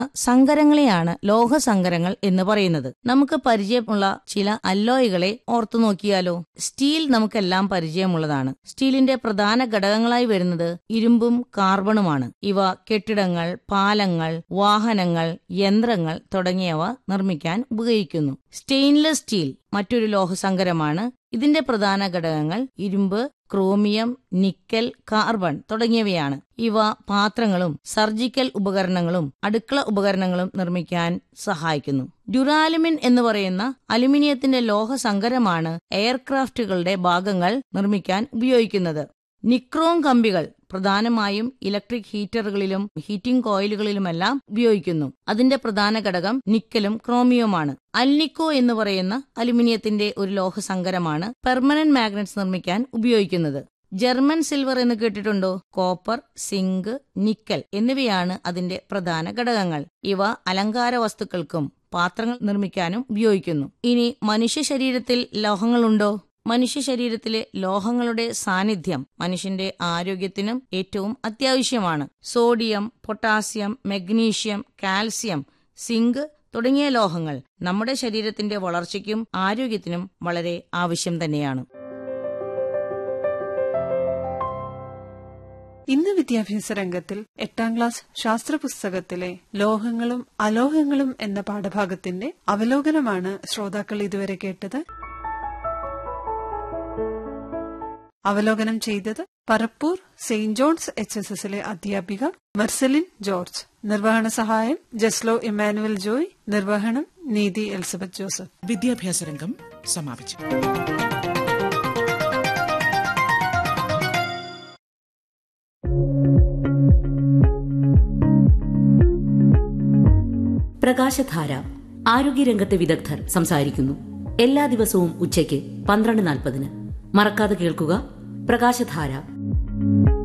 സങ്കരങ്ങളെയാണ് ലോഹസങ്കരങ്ങൾ എന്ന് പറയുന്നത് നമുക്ക് പരിചയമുള്ള ചില അല്ലോയികളെ ഓർത്തു നോക്കിയാലോ സ്റ്റീൽ നമുക്കെല്ലാം പരിചയമുള്ളതാണ് സ്റ്റീലിന്റെ പ്രധാന ഘടകങ്ങളായി വരുന്നത് ഇരുമ്പും കാർബണുമാണ് ഇവ കെട്ടിടങ്ങൾ പാലങ്ങൾ വാഹനങ്ങൾ യന്ത്രങ്ങൾ തുടങ്ങിയവ നിർമ്മിക്കാൻ ഉപയോഗിക്കുന്നു സ്റ്റെയിൻലെസ് സ്റ്റീൽ മറ്റൊരു ലോഹസങ്കരമാണ് ഇതിന്റെ പ്രധാന ഘടകങ്ങൾ ഇരുമ്പ് ക്രോമിയം നിക്കൽ കാർബൺ തുടങ്ങിയവയാണ് ഇവ പാത്രങ്ങളും സർജിക്കൽ ഉപകരണങ്ങളും അടുക്കള ഉപകരണങ്ങളും നിർമ്മിക്കാൻ സഹായിക്കുന്നു ഡ്യുറാലുമിൻ എന്ന് പറയുന്ന അലുമിനിയത്തിന്റെ ലോഹസങ്കരമാണ് എയർക്രാഫ്റ്റുകളുടെ ഭാഗങ്ങൾ നിർമ്മിക്കാൻ ഉപയോഗിക്കുന്നത് നിക്രോം കമ്പികൾ പ്രധാനമായും ഇലക്ട്രിക് ഹീറ്ററുകളിലും ഹീറ്റിംഗ് കോയിലുകളിലുമെല്ലാം ഉപയോഗിക്കുന്നു അതിന്റെ പ്രധാന ഘടകം നിക്കലും ക്രോമിയവുമാണ് അൽനിക്കോ എന്ന് പറയുന്ന അലുമിനിയത്തിന്റെ ഒരു ലോഹസങ്കരമാണ് പെർമനന്റ് മാഗ്നറ്റ്സ് നിർമ്മിക്കാൻ ഉപയോഗിക്കുന്നത് ജർമ്മൻ സിൽവർ എന്ന് കേട്ടിട്ടുണ്ടോ കോപ്പർ സിങ്ക് നിക്കൽ എന്നിവയാണ് അതിന്റെ പ്രധാന ഘടകങ്ങൾ ഇവ അലങ്കാര വസ്തുക്കൾക്കും പാത്രങ്ങൾ നിർമ്മിക്കാനും ഉപയോഗിക്കുന്നു ഇനി മനുഷ്യ ശരീരത്തിൽ ലോഹങ്ങളുണ്ടോ മനുഷ്യ ശരീരത്തിലെ ലോഹങ്ങളുടെ സാന്നിധ്യം മനുഷ്യന്റെ ആരോഗ്യത്തിനും ഏറ്റവും അത്യാവശ്യമാണ് sodium potassium magnesium calcium zinc തുടങ്ങിയ ലോഹങ്ങൾ നമ്മുടെ ശരീരത്തിന്റെ വളർച്ചയ്ക്കും ആരോഗ്യത്തിനും വളരെ ആവശ്യം തന്നെയാണ് ഇന്ന് വിദ്യാഭ്യാസ രംഗത്തിൽ എട്ടാം ക്ലാസ് ശാസ്ത്ര പുസ്തകത്തിലെ ലോഹങ്ങളും അലോഹങ്ങളും എന്ന പാഠഭാഗത്തിന്റെ അവലോകനമാണ് ശ്രോതാക്കൾ ഇതുവരെ കേട്ടത് അവലോകനം ചെയ്തത് Parappur Saint John's H S എസിലെ അധ്യാപിക മെർസലിൻ ജോർജ് നിർവഹണ സഹായം ജസ്ലോ ഇമാനുവൽ ജോയ് നിർവഹണം നീതി എലിസബത്ത് ജോസഫ് വിദ്യാഭ്യാസ രംഗം സമാപിച്ചു പ്രകാശധാര ആരോഗ്യരംഗത്തെ വിദഗ്ധർ സംസാരിക്കുന്നു എല്ലാ ദിവസവും ഉച്ചയ്ക്ക് പന്ത്രണ്ട് നാൽപ്പതിന് മറക്കാതെ കേൾക്കുക പ്രകാശധാര